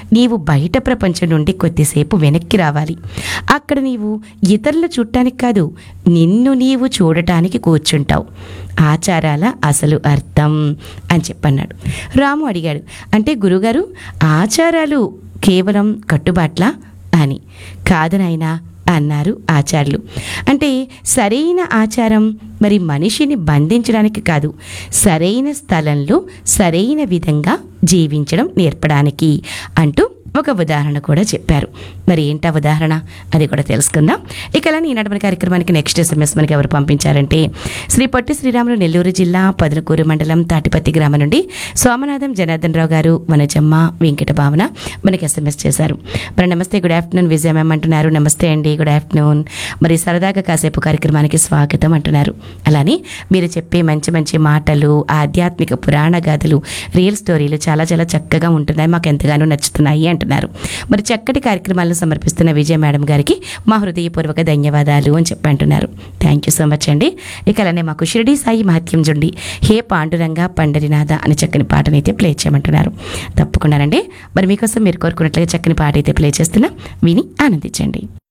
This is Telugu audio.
నీవు బయట ప్రపంచం నుండి కొద్దిసేపు వెనక్కి రావాలి అక్కడ నీవు ఇతరులు చూడటానికి కాదు నిన్ను నీవు చూడటానికి కూర్చుంటావు ఆచారాల అసలు అర్థం అని చెప్పన్నాడు రాము అడిగాడు అంటే గురుగారు ఆచారాలు కేవలం కట్టుబాట్లా అని కాదు నాయనా అన్నారు ఆచార్యులు అంటే సరైన ఆచారం మరి మనిషిని బంధించడానికి కాదు సరైన స్థలంలో సరైన విధంగా జీవించడం నేర్పడానికి అంటూ ఒక ఉదాహరణ కూడా చెప్పారు మరి ఏంటా ఉదాహరణ అది కూడా తెలుసుకుందాం ఇక ఇలా ఈనాటి మన కార్యక్రమానికి నెక్స్ట్ ఎస్ఎంఎస్ మనకి ఎవరు పంపించారంటే శ్రీ పొట్టి శ్రీరాములు నెల్లూరు జిల్లా పదనకూరు మండలం తాటిపత్తి గ్రామం నుండి సోమనాథం జనార్దన్ రావు గారు వనజమ్మ వెంకట భావన మనకి ఎస్ఎంఎస్ చేశారు మరి నమస్తే గుడ్ ఆఫ్టర్నూన్ విజయ మ్యామ్ అంటున్నారు నమస్తే అండి గుడ్ ఆఫ్టర్నూన్ మరి సరదాగా కాసేపు కార్యక్రమానికి స్వాగతం అంటున్నారు అలానే మీరు చెప్పే మంచి మంచి మాటలు ఆధ్యాత్మిక పురాణ గాథలు రియల్ స్టోరీలు చాలా చాలా చక్కగా ఉంటున్నాయి మాకు ఎంతగానో నచ్చుతున్నాయి అంటున్నారు మరి చక్కటి కార్యక్రమాలను సమర్పిస్తున్న విజయ మేడం గారికి మా హృదయపూర్వక ధన్యవాదాలు అని చెప్పి అంటున్నారు థ్యాంక్ యూ సో మచ్ అండి ఇక అలానే మాకు షిరిడి సాయి మహత్యం జుండి హే పాండురంగ పండరినాథ అని చక్కని పాటనైతే ప్లే చేయమంటున్నారు తప్పకుండానండి మరి మీకోసం మీరు కోరుకున్నట్లుగా చక్కని పాట అయితే ప్లే చేస్తున్నా విని ఆనందించండి